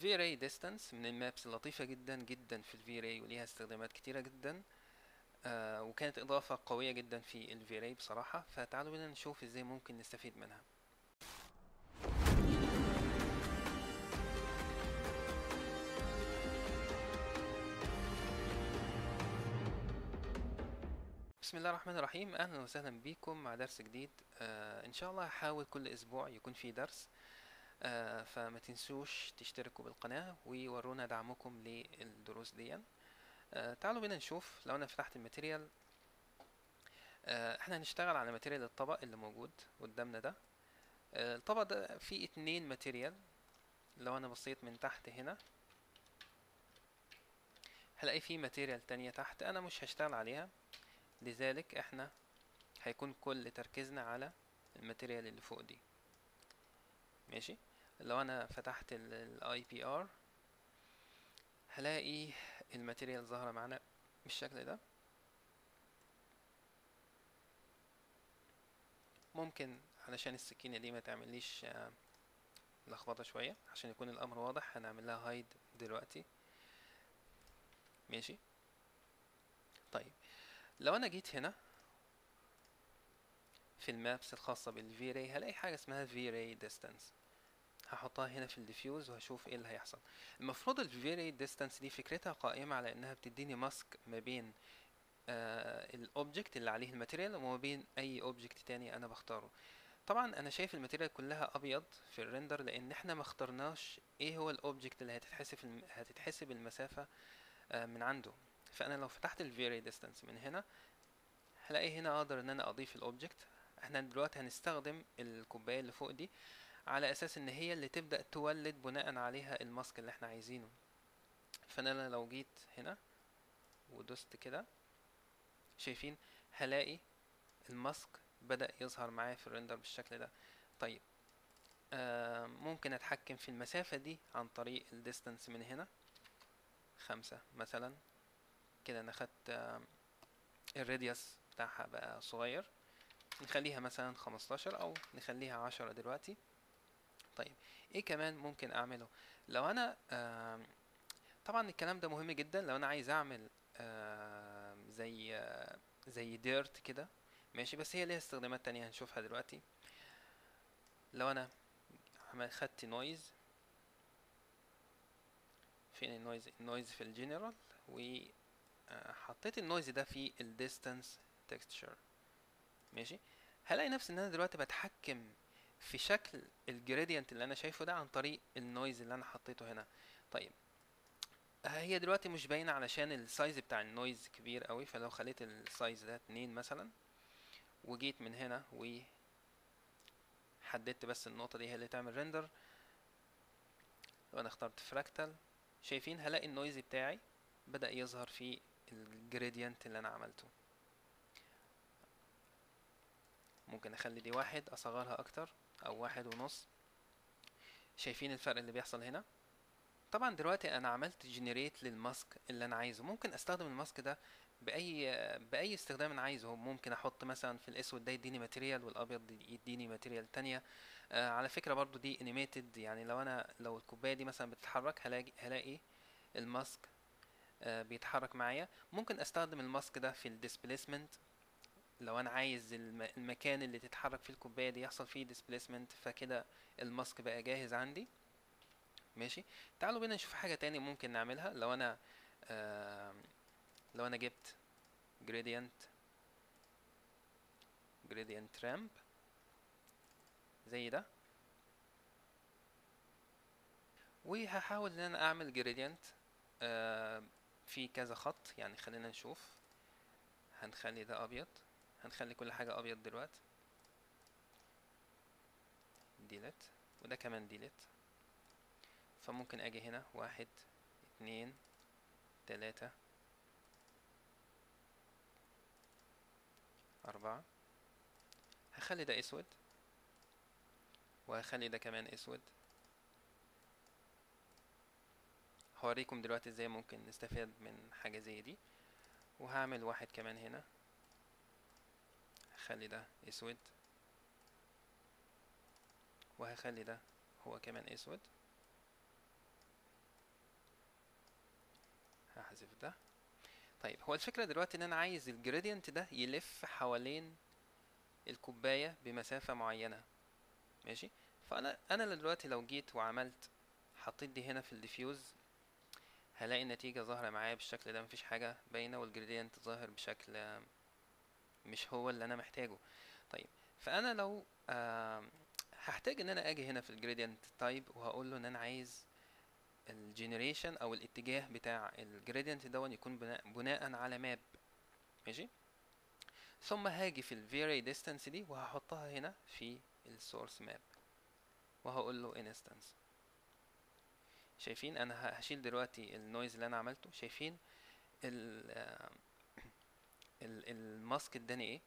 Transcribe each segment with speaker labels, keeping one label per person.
Speaker 1: V-Ray Distance من المابس اللطيفة جدا جدا في ال V-Ray وليها استخدامات كتيرة جدا آه وكانت إضافة قوية جدا في ال V-Ray بصراحة فتعالوا بينا نشوف ازاي ممكن نستفيد منها بسم الله الرحمن الرحيم اهلا وسهلا بكم مع درس جديد آه ان شاء الله هحاول كل اسبوع يكون في درس آه فما تنسوش تشتركوا بالقناة وورونا دعمكم للدروس دي آه تعالوا بينا نشوف لو انا فتحت الماتيريال آه احنا هنشتغل على ماتيريال الطبق اللي موجود قدامنا ده آه الطبق ده فيه اتنين ماتيريال لو انا بصيت من تحت هنا هلاقي فيه ماتيريال تانية تحت انا مش هشتغل عليها لذلك احنا هيكون كل تركيزنا على الماتيريال اللي فوق دي ماشي لو انا فتحت الاي بي ار هلاقي الماتيريال ظاهرة معانا بالشكل ده ممكن علشان السكينة دي ما تعمليش لخبطة شوية عشان يكون الامر واضح هنعمل لها هايد دلوقتي ماشي طيب لو انا جيت هنا في المابس الخاصة بالفي راي هلاقي حاجة اسمها في راي ديستانس هحطها هنا في الديفيوز وهشوف ايه اللي هيحصل المفروض الفي راي ديستانس دي فكرتها قائمة على انها بتديني ماسك ما بين آه الاوبجكت اللي عليه الماتيريال وما بين اي اوبجكت تاني انا بختاره طبعا انا شايف الماتيريال كلها ابيض في الريندر لان احنا ما اخترناش ايه هو الاوبجكت اللي هتتحسب الم... هتتحسب المسافة آه من عنده فانا لو فتحت الفيري ديستانس من هنا هلاقي هنا اقدر ان انا اضيف الاوبجكت احنا دلوقتي هنستخدم الكوبايه اللي فوق دي على اساس ان هي اللي تبدا تولد بناء عليها الماسك اللي احنا عايزينه فانا لو جيت هنا ودوست كده شايفين هلاقي الماسك بدا يظهر معايا في الريندر بالشكل ده طيب آه ممكن اتحكم في المسافه دي عن طريق الديستانس من هنا خمسة مثلا كده انا خدت الراديوس بتاعها بقى صغير نخليها مثلا خمستاشر او نخليها عشرة دلوقتي طيب ايه كمان ممكن اعمله لو انا طبعا الكلام ده مهم جدا لو انا عايز اعمل زي زي ديرت كده ماشي بس هي ليها استخدامات تانية هنشوفها دلوقتي لو انا خدت نويز فين النويز النويز في الجنرال و حطيت النويز ده في الديستانس تكستشر ماشي هلاقي نفسي ان انا دلوقتي بتحكم في شكل الجريدينت اللي انا شايفه ده عن طريق النويز اللي انا حطيته هنا طيب هي دلوقتي مش باينه علشان السايز بتاع النويز كبير قوي فلو خليت السايز ده اتنين مثلا وجيت من هنا و حددت بس النقطه دي هي اللي تعمل ريندر وانا اخترت فراكتال شايفين هلاقي النويز بتاعي بدأ يظهر في الجريدينت اللي انا عملته ممكن اخلي دي واحد اصغرها اكتر او واحد ونص شايفين الفرق اللي بيحصل هنا طبعا دلوقتي انا عملت جنريت للماسك اللي انا عايزه ممكن استخدم الماسك ده باي باي استخدام انا عايزه ممكن احط مثلا في الاسود ده يديني ماتيريال والابيض يديني ماتيريال تانية آه على فكره برضو دي انيميتد يعني لو انا لو الكوبايه دي مثلا بتتحرك هلاقي هلاقي الماسك آه بيتحرك معايا ممكن استخدم الماسك ده في الديسبليسمنت لو انا عايز الم... المكان اللي تتحرك فيه الكوبايه دي يحصل فيه ديسبليسمنت فكده الماسك بقى جاهز عندي ماشي تعالوا بينا نشوف حاجه تاني ممكن نعملها لو انا آه لو انا جبت gradient gradient ramp زي ده وهحاول ان انا اعمل gradient آه في كذا خط يعني خلينا نشوف هنخلي ده ابيض هنخلي كل حاجة ابيض دلوقتي ديلت وده كمان ديلت فممكن اجي هنا واحد اتنين تلاتة أربعة هخلي ده أسود وهخلي ده كمان أسود هوريكم دلوقتي ازاي ممكن نستفاد من حاجة زي دي وهعمل واحد كمان هنا هخلي ده أسود وهخلي ده هو كمان أسود ده طيب هو الفكرة دلوقتي ان انا عايز الجريدينت ده يلف حوالين الكوباية بمسافة معينة ماشي فانا انا دلوقتي لو جيت وعملت حطيت دي هنا في الديفيوز هلاقي النتيجة ظاهرة معايا بالشكل ده مفيش حاجة باينة والجريدينت ظاهر بشكل مش هو اللي انا محتاجه طيب فانا لو آه هحتاج ان انا اجي هنا في الجريدينت تايب وهقول له ان انا عايز الجنريشن او الاتجاه بتاع الجريدينت دون يكون بناء, بناء على ماب ماشي ثم هاجي في الفيري ديستانس دي وهحطها هنا في السورس ماب وهقول له انستنس شايفين انا هشيل دلوقتي النويز اللي انا عملته شايفين ال ال الماسك اداني ايه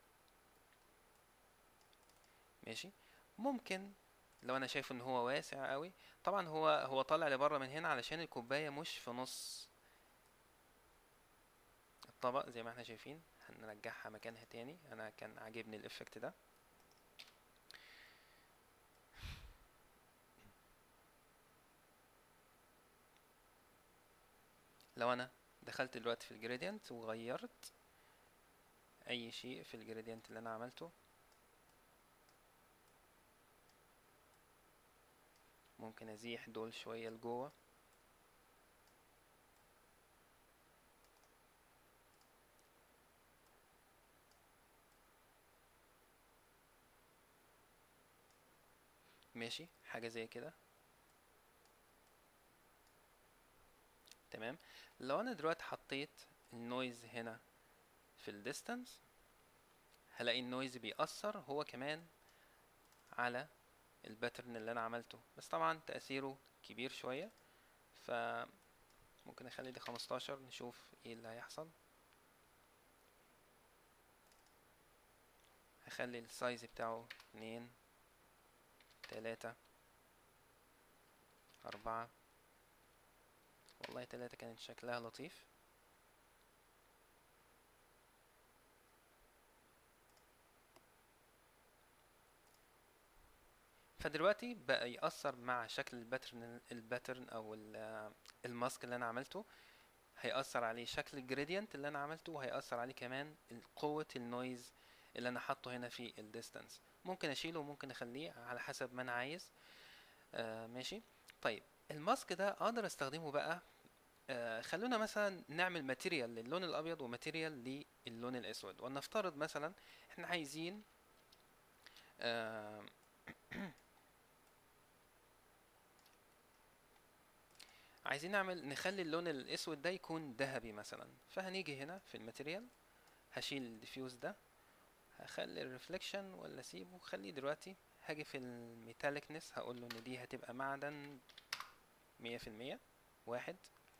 Speaker 1: ماشي ممكن لو انا شايف ان هو واسع قوي طبعا هو هو طالع لبره من هنا علشان الكوبايه مش في نص الطبق زي ما احنا شايفين هنرجعها مكانها تاني انا كان عاجبني الافكت ده لو انا دخلت دلوقتي في الجريدينت وغيرت اي شيء في الجريدينت اللي انا عملته ممكن ازيح دول شوية لجوه ماشي حاجة زي كده تمام لو انا دلوقتي حطيت النويز هنا في الديستانس هلاقي النويز بيأثر هو كمان على الباترن اللي انا عملته بس طبعا تأثيره كبير شوية ف ممكن اخلي دي خمستاشر نشوف ايه اللي هيحصل هخلي السايز بتاعه اتنين تلاتة أربعة والله تلاتة كانت شكلها لطيف فدلوقتي بقى يأثر مع شكل الباترن الباترن او الماسك اللي انا عملته هيأثر عليه شكل الجريدينت اللي انا عملته وهيأثر عليه كمان قوة النويز اللي انا حاطه هنا في الديستانس ممكن اشيله وممكن اخليه على حسب ما انا عايز آه ماشي طيب الماسك ده اقدر استخدمه بقى آه خلونا مثلا نعمل ماتيريال للون الابيض وماتيريال للون الاسود ولنفترض مثلا احنا عايزين آه عايزين نعمل نخلي اللون الاسود ده يكون ذهبي مثلا فهنيجي هنا في الماتيريال هشيل الديفيوز ده هخلي الريفليكشن ولا اسيبه خليه دلوقتي هاجي في الميتاليكنس هقول له ان دي هتبقى معدن مية في المية واحد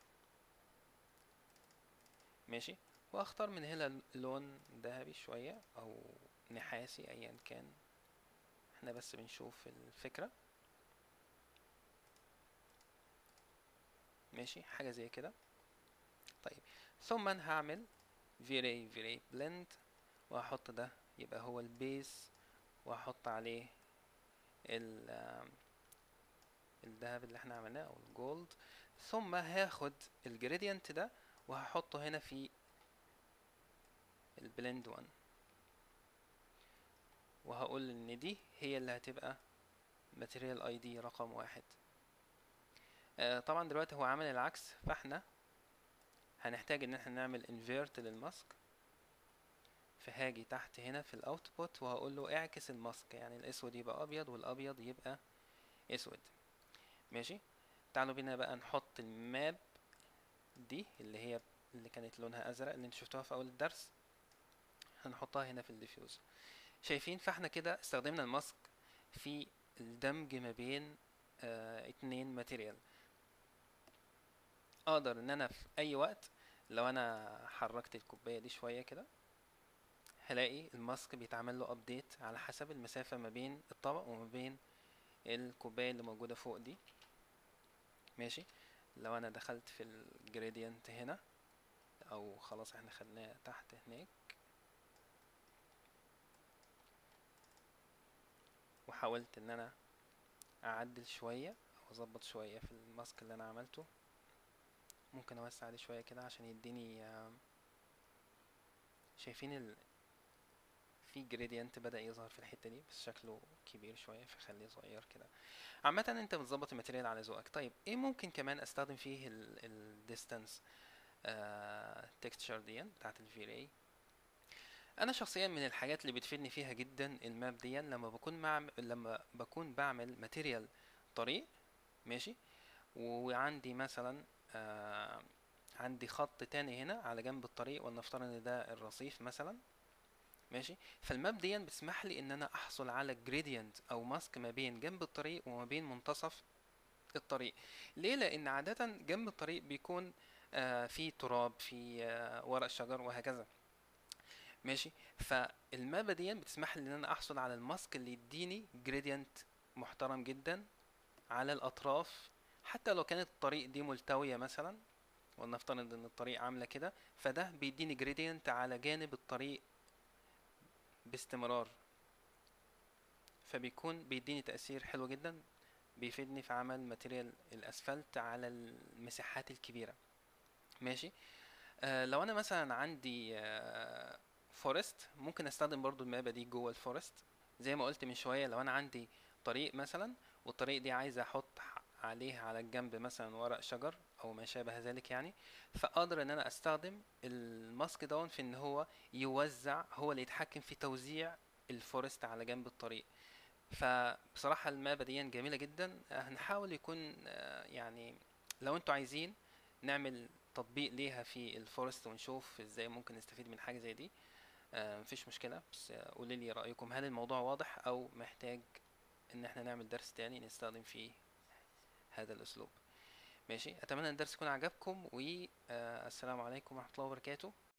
Speaker 1: ماشي واختار من هنا لون ذهبي شوية او نحاسي ايا كان احنا بس بنشوف الفكرة ماشي حاجة زي كده طيب ثم هعمل فيري فيري بلند وهحط ده يبقى هو البيس وهحط عليه ال الذهب اللي احنا عملناه او الجولد ثم هاخد الجريدينت ده وهحطه هنا في البلند 1 وهقول ان دي هي اللي هتبقى ماتيريال اي دي رقم واحد آه طبعا دلوقتي هو عمل العكس فاحنا هنحتاج ان احنا نعمل انفيرت للماسك فهاجي تحت هنا في الاوتبوت وهقول له اعكس الماسك يعني الاسود يبقى ابيض والابيض يبقى اسود ماشي تعالوا بينا بقى نحط الماب دي اللي هي اللي كانت لونها ازرق اللي انتوا شفتوها في اول الدرس هنحطها هنا في الديفيوز شايفين فاحنا كده استخدمنا الماسك في الدمج ما بين آه اتنين ماتيريال اقدر ان انا في اي وقت لو انا حركت الكوبايه دي شويه كده هلاقي الماسك بيتعمل له ابديت على حسب المسافه ما بين الطبق وما بين الكوبايه اللي موجوده فوق دي ماشي لو انا دخلت في الجريدينت هنا او خلاص احنا خدناه تحت هناك وحاولت ان انا اعدل شويه او اظبط شويه في الماسك اللي انا عملته ممكن اوسع عليه شوية كده عشان يديني آه، شايفين ال... في جريدينت بدأ يظهر في الحتة دي بس شكله كبير شوية فخليه صغير كده عامة انت بتظبط الماتيريال على ذوقك طيب ايه ممكن كمان استخدم فيه الديستانس تكستشر دي بتاعت الفيري انا شخصيا من الحاجات اللي بتفيدني فيها جدا الماب دي لما بكون مع لما بكون بعمل ماتيريال طريق ماشي وعندي مثلا آه عندي خط تاني هنا على جنب الطريق ولنفترض ان ده الرصيف مثلا ماشي فالماب دي بتسمح لي ان انا احصل على جريدينت او ماسك ما بين جنب الطريق وما بين منتصف الطريق ليه لان عاده جنب الطريق بيكون آه في تراب في آه ورق شجر وهكذا ماشي فالمابة دي بتسمح لي ان انا احصل على الماسك اللي يديني جريدينت محترم جدا على الاطراف حتى لو كانت الطريق دي ملتوية مثلا ولنفترض ان الطريق عاملة كده فده بيديني جريدينت على جانب الطريق باستمرار فبيكون بيديني تأثير حلو جدا بيفيدني في عمل ماتيريال الاسفلت على المساحات الكبيرة ماشي آه لو انا مثلا عندي آه فورست ممكن استخدم برضو المابة دي جوه الفورست زي ما قلت من شوية لو انا عندي طريق مثلا والطريق دي عايز احط عليه على الجنب مثلا ورق شجر او ما شابه ذلك يعني فاقدر ان انا استخدم الماسك دون في ان هو يوزع هو اللي يتحكم في توزيع الفورست على جنب الطريق فبصراحة المابة دي جميلة جدا هنحاول يكون يعني لو انتوا عايزين نعمل تطبيق ليها في الفورست ونشوف ازاي ممكن نستفيد من حاجة زي دي مفيش مشكلة بس قولي لي رأيكم هل الموضوع واضح او محتاج ان احنا نعمل درس تاني نستخدم فيه هذا الاسلوب ماشي اتمنى ان الدرس يكون عجبكم والسلام عليكم ورحمة الله وبركاته